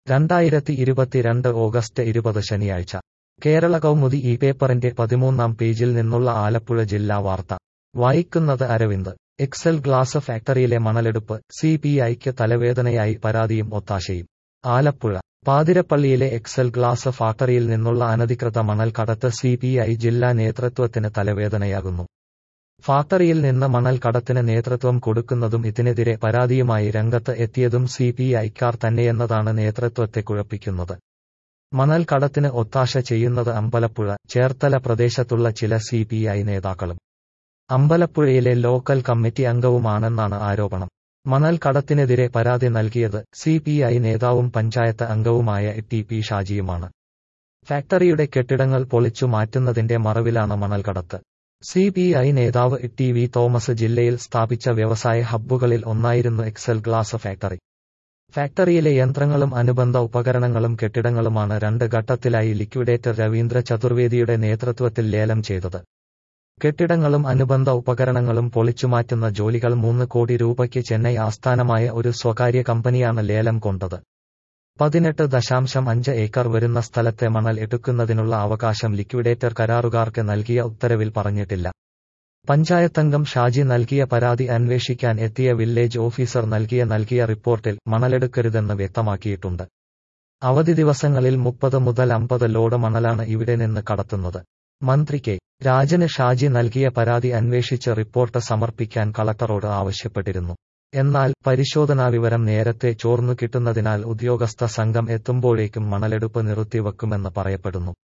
രണ്ടായിരത്തി ഇരുപത്തിരണ്ട് ഓഗസ്റ്റ് ഇരുപത് ശനിയാഴ്ച കേരള കൗമുദി ഈ പേപ്പറിന്റെ പതിമൂന്നാം പേജിൽ നിന്നുള്ള ആലപ്പുഴ ജില്ലാ വാർത്ത വായിക്കുന്നത് അരവിന്ദ് എക്സൽ ഗ്ലാസ് ഫാക്ടറിയിലെ മണലെടുപ്പ് സി പി ഐക്ക് തലവേദനയായി പരാതിയും ഒത്താശയും ആലപ്പുഴ പാതിരപ്പള്ളിയിലെ എക്സൽ ഗ്ലാസ് ഫാക്ടറിയിൽ നിന്നുള്ള അനധികൃത മണൽ കടത്ത് സി പി ഐ ജില്ലാ നേതൃത്വത്തിന് തലവേദനയാകുന്നു ഫാക്ടറിയിൽ നിന്ന് മണൽ കടത്തിന് നേതൃത്വം കൊടുക്കുന്നതും ഇതിനെതിരെ പരാതിയുമായി രംഗത്ത് എത്തിയതും സി പി ഐക്കാർ തന്നെയെന്നതാണ് നേതൃത്വത്തെ കുഴപ്പിക്കുന്നത് മണൽ കടത്തിന് ഒത്താശ ചെയ്യുന്നത് അമ്പലപ്പുഴ ചേർത്തല പ്രദേശത്തുള്ള ചില സി പി ഐ നേതാക്കളും അമ്പലപ്പുഴയിലെ ലോക്കൽ കമ്മിറ്റി അംഗവുമാണെന്നാണ് ആരോപണം മണൽ കടത്തിനെതിരെ പരാതി നൽകിയത് സി പി ഐ നേതാവും പഞ്ചായത്ത് അംഗവുമായ ടി പി ഷാജിയുമാണ് ഫാക്ടറിയുടെ കെട്ടിടങ്ങൾ പൊളിച്ചു മാറ്റുന്നതിന്റെ മറവിലാണ് മണൽ കടത്ത് സി പി ഐ നേതാവ് ടി വി തോമസ് ജില്ലയിൽ സ്ഥാപിച്ച വ്യവസായ ഹബ്ബുകളിൽ ഒന്നായിരുന്നു എക്സൽ ഗ്ലാസ് ഫാക്ടറി ഫാക്ടറിയിലെ യന്ത്രങ്ങളും അനുബന്ധ ഉപകരണങ്ങളും കെട്ടിടങ്ങളുമാണ് രണ്ട് ഘട്ടത്തിലായി ലിക്വിഡേറ്റർ രവീന്ദ്ര ചതുർവേദിയുടെ നേതൃത്വത്തിൽ ലേലം ചെയ്തത് കെട്ടിടങ്ങളും അനുബന്ധ ഉപകരണങ്ങളും പൊളിച്ചുമാറ്റുന്ന ജോലികൾ മൂന്ന് കോടി രൂപയ്ക്ക് ചെന്നൈ ആസ്ഥാനമായ ഒരു സ്വകാര്യ കമ്പനിയാണ് ലേലം കൊണ്ടത് പതിനെട്ട് ദശാംശം അഞ്ച് ഏക്കർ വരുന്ന സ്ഥലത്തെ മണൽ എടുക്കുന്നതിനുള്ള അവകാശം ലിക്വിഡേറ്റർ കരാറുകാർക്ക് നൽകിയ ഉത്തരവിൽ പറഞ്ഞിട്ടില്ല പഞ്ചായത്തംഗം ഷാജി നൽകിയ പരാതി അന്വേഷിക്കാൻ എത്തിയ വില്ലേജ് ഓഫീസർ നൽകിയ നൽകിയ റിപ്പോർട്ടിൽ മണലെടുക്കരുതെന്ന് വ്യക്തമാക്കിയിട്ടുണ്ട് അവധി ദിവസങ്ങളിൽ മുപ്പത് മുതൽ അമ്പത് ലോഡ് മണലാണ് ഇവിടെ നിന്ന് കടത്തുന്നത് മന്ത്രി കെ രാജന് ഷാജി നൽകിയ പരാതി അന്വേഷിച്ച് റിപ്പോർട്ട് സമർപ്പിക്കാൻ കളക്ടറോട് ആവശ്യപ്പെട്ടിരുന്നു എന്നാൽ പരിശോധനാ വിവരം നേരത്തെ ചോർന്നു കിട്ടുന്നതിനാൽ ഉദ്യോഗസ്ഥ സംഘം എത്തുമ്പോഴേക്കും മണലെടുപ്പ് നിർത്തിവെക്കുമെന്ന് പറയപ്പെടുന്നു